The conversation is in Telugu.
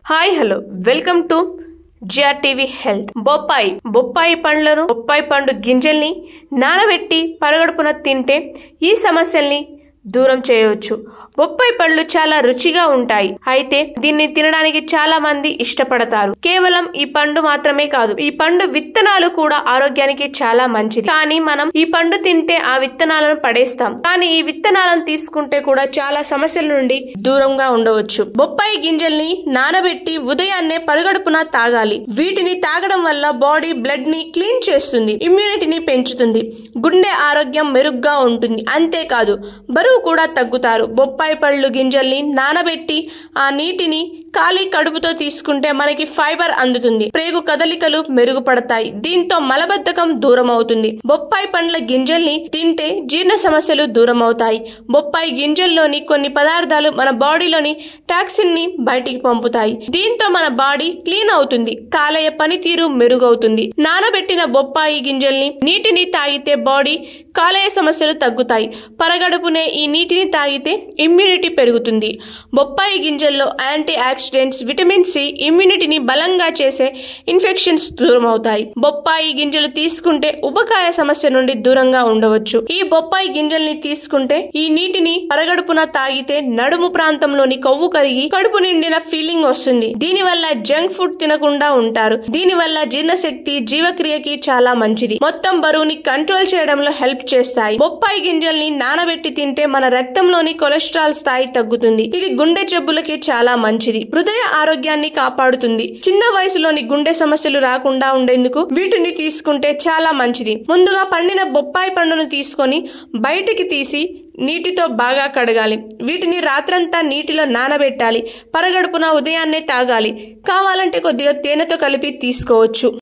hi hello welcome to TV health బొప్పాయి బొప్పాయి పండ్లను బొప్పాయి పండు గింజల్ని నానబెట్టి పరగడుపున తింటే ఈ సమస్యల్ని దూరం చేయవచ్చు బొప్పాయి పళ్ళు చాలా రుచిగా ఉంటాయి అయితే దీన్ని తినడానికి చాలా మంది ఇష్టపడతారు కేవలం ఈ పండు మాత్రమే కాదు ఈ పండు విత్తనాలు కూడా ఆరోగ్యానికి చాలా మంచిది కానీ మనం ఈ పండు తింటే ఆ విత్తనాలను పడేస్తాం కానీ ఈ విత్తనాలను తీసుకుంటే కూడా చాలా సమస్యల నుండి దూరంగా ఉండవచ్చు బొప్పాయి గింజల్ని నానబెట్టి ఉదయాన్నే పరుగడుపున తాగాలి వీటిని తాగడం వల్ల బాడీ బ్లడ్ ని క్లీన్ చేస్తుంది ఇమ్యూనిటీని పెంచుతుంది గుండె ఆరోగ్యం మెరుగ్గా ఉంటుంది అంతేకాదు బరువు కూడా తగ్గుతారు బొప్పాయి పళ్ళు గింజల్ని నానబెట్టి ఆ నీటిని ఖాళీ కడుపుతో తీసుకుంటే మనకి ఫైబర్ అందుతుంది ప్రేగు కదలికలు మెరుగుపడతాయి దీంతో మలబద్ధకం దూరం అవుతుంది బొప్పాయి పండ్ల గింజల్ని తింటే జీర్ణ సమస్యలు దూరం అవుతాయి బొప్పాయి గింజల్లోని కొన్ని పదార్థాలు మన బాడీలోని టాక్సిన్ ని బయటికి పంపుతాయి దీంతో మన బాడీ క్లీన్ అవుతుంది కాలేయ పనితీరు మెరుగవుతుంది నానబెట్టిన బొప్పాయి గింజల్ని నీటిని తాగితే బాడీ కాలేయ సమస్యలు తగ్గుతాయి పరగడుపునే ఈ నీటిని తాగితే ఇమ్యూనిటీ పెరుగుతుంది బొప్పాయి గింజల్లో యాంటీ ఆక్సిడెంట్స్ విటమిన్ సి ఇమ్యూనిటీని బలంగా చేసే ఇన్ఫెక్షన్స్ దూరం అవుతాయి బొప్పాయి గింజలు తీసుకుంటే ఉబకాయ సమస్య నుండి దూరంగా ఉండవచ్చు ఈ బొప్పాయి గింజల్ని తీసుకుంటే ఈ నీటిని పరగడుపున తాగితే నడుము ప్రాంతంలోని కొవ్వు కరిగి కడుపు నిండిన ఫీలింగ్ వస్తుంది దీని వల్ల జంక్ ఫుడ్ తినకుండా ఉంటారు దీని వల్ల జీర్ణశక్తి జీవక్రియకి చాలా మంచిది మొత్తం బరువుని కంట్రోల్ చేయడంలో హెల్ప్ చేస్తాయి బొప్పాయి గింజల్ని నానబెట్టి తింటే మన రక్తంలోని కొలెస్ట్రాల్ స్థాయి తగ్గుతుంది ఇది గుండె జబ్బులకి చాలా మంచిది హృదయ ఆరోగ్యాన్ని కాపాడుతుంది చిన్న వయసులోని గుండె సమస్యలు రాకుండా ఉండేందుకు వీటిని తీసుకుంటే చాలా మంచిది ముందుగా పండిన బొప్పాయి పండును తీసుకొని బయటికి తీసి నీటితో బాగా కడగాలి వీటిని రాత్రంతా నీటిలో నానబెట్టాలి పరగడుపున ఉదయాన్నే తాగాలి కావాలంటే కొద్దిగా తేనెతో కలిపి తీసుకోవచ్చు